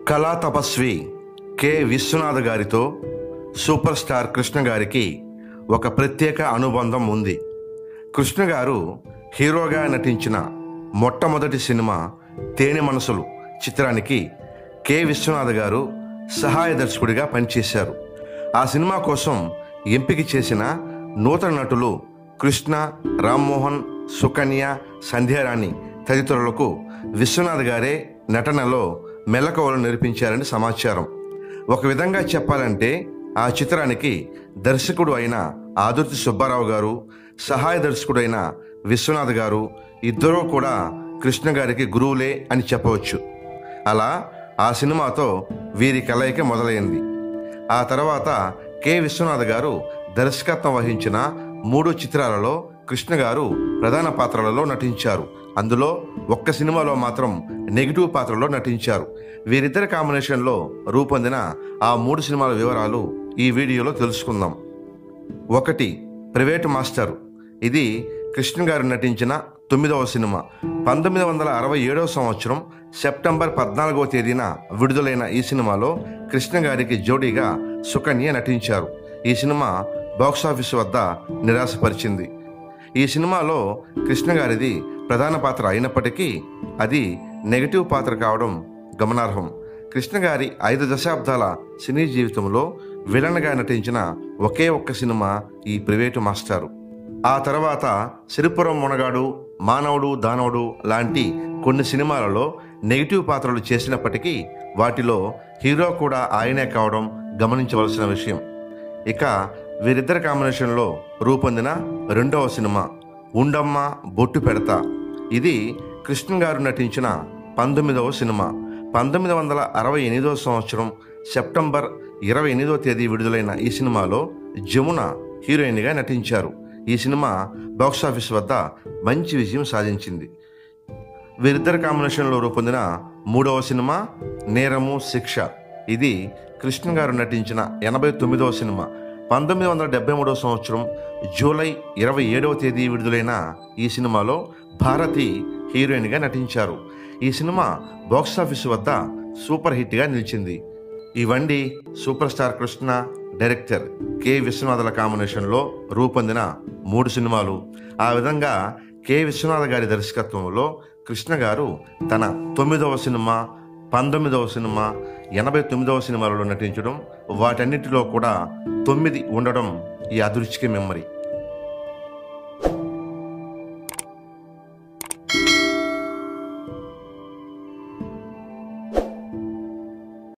కళా తపస్వి కె విశ్వనాథ్ గారితో సూపర్ స్టార్ కృష్ణ గారికి ఒక ప్రత్యేక అనుబంధం ఉంది కృష్ణ గారు హీరోగా నటించిన మొట్టమొదటి సినిమా తేనె మనసులు చిత్రానికి కె విశ్వనాథ్ గారు సహాయ దర్శకుడిగా పనిచేశారు ఆ సినిమా కోసం ఎంపిక చేసిన నూతన నటులు కృష్ణ రామ్మోహన్ సుకన్య సంధ్యారాణి తదితరులకు విశ్వనాథ్ గారే నటనలో మెలకువలు నేర్పించారని సమాచారం ఒక విధంగా చెప్పాలంటే ఆ చిత్రానికి దర్శకుడు అయిన ఆదుర్తి సుబ్బారావు గారు సహాయ దర్శకుడైన విశ్వనాథ్ గారు ఇద్దరూ కూడా కృష్ణ గారికి గురువులే అని చెప్పవచ్చు అలా ఆ సినిమాతో వీరి కలయిక మొదలైంది ఆ తర్వాత కె విశ్వనాథ్ గారు దర్శకత్వం వహించిన మూడు చిత్రాలలో కృష్ణ గారు ప్రధాన పాత్రలలో నటించారు అందులో ఒక్క సినిమాలో మాత్రం నెగిటివ్ పాత్రలో నటించారు వీరిద్దరి కాంబినేషన్లో రూపొందిన ఆ మూడు సినిమాల వివరాలు ఈ వీడియోలో తెలుసుకుందాం ఒకటి ప్రైవేట్ మాస్టర్ ఇది కృష్ణ గారు నటించిన తొమ్మిదవ సినిమా పంతొమ్మిది వందల అరవై ఏడవ సంవత్సరం సెప్టెంబర్ పద్నాలుగవ తేదీన విడుదలైన ఈ సినిమాలో కృష్ణ గారికి జోడీగా సుకన్య నటించారు ఈ సినిమా బాక్సాఫీస్ వద్ద నిరాశపరిచింది ఈ సినిమాలో కృష్ణ గారిది ప్రధాన పాత్ర అయినప్పటికీ అది నెగటివ్ పాత్ర కావడం గమనార్హం కృష్ణ గారి ఐదు దశాబ్దాల సినీ జీవితంలో విలన్గా నటించిన ఒకే ఒక్క సినిమా ఈ ప్రైవేటు మాస్టారు ఆ తర్వాత సిరిపురం మునగాడు మానవుడు దానవుడు లాంటి కొన్ని సినిమాలలో నెగిటివ్ పాత్రలు చేసినప్పటికీ వాటిలో హీరో కూడా ఆయనే కావడం గమనించవలసిన విషయం ఇక వీరిద్దరి కాంబినేషన్లో రూపొందిన రెండవ సినిమా ఉండమ్మ బొట్టు పెడతా ఇది కృష్ణ గారు నటించిన పంతొమ్మిదవ సినిమా పంతొమ్మిది వందల అరవై ఎనిమిదవ సంవత్సరం సెప్టెంబర్ ఇరవై ఎనిమిదవ తేదీ విడుదలైన ఈ సినిమాలో జమున హీరోయిన్గా నటించారు ఈ సినిమా బాక్సాఫీస్ వద్ద మంచి విజయం సాధించింది వీరిద్దరి కాంబినేషన్లో రూపొందిన మూడవ సినిమా నేరము శిక్ష ఇది కృష్ణ గారు నటించిన ఎనభై తొమ్మిదవ సినిమా పంతొమ్మిది వందల డెబ్బై మూడవ సంవత్సరం జూలై ఇరవై ఏడవ తేదీ విడుదలైన ఈ సినిమాలో భారతి హీరోయిన్గా నటించారు ఈ సినిమా బాక్సాఫీస్ వద్ద సూపర్ హిట్గా నిలిచింది ఇవండి super star Krishna director K విశ్వనాథుల కాంబినేషన్లో రూపొందిన మూడు సినిమాలు ఆ విధంగా కె విశ్వనాథ గారి దర్శకత్వంలో కృష్ణ గారు తన తొమ్మిదవ సినిమా పంతొమ్మిదవ సినిమా ఎనభై తొమ్మిదవ సినిమాలలో నటించడం వాటన్నిటిలో కూడా తొమ్మిది ఉండడం ఈ అదృష్టికి మెమ్మరీ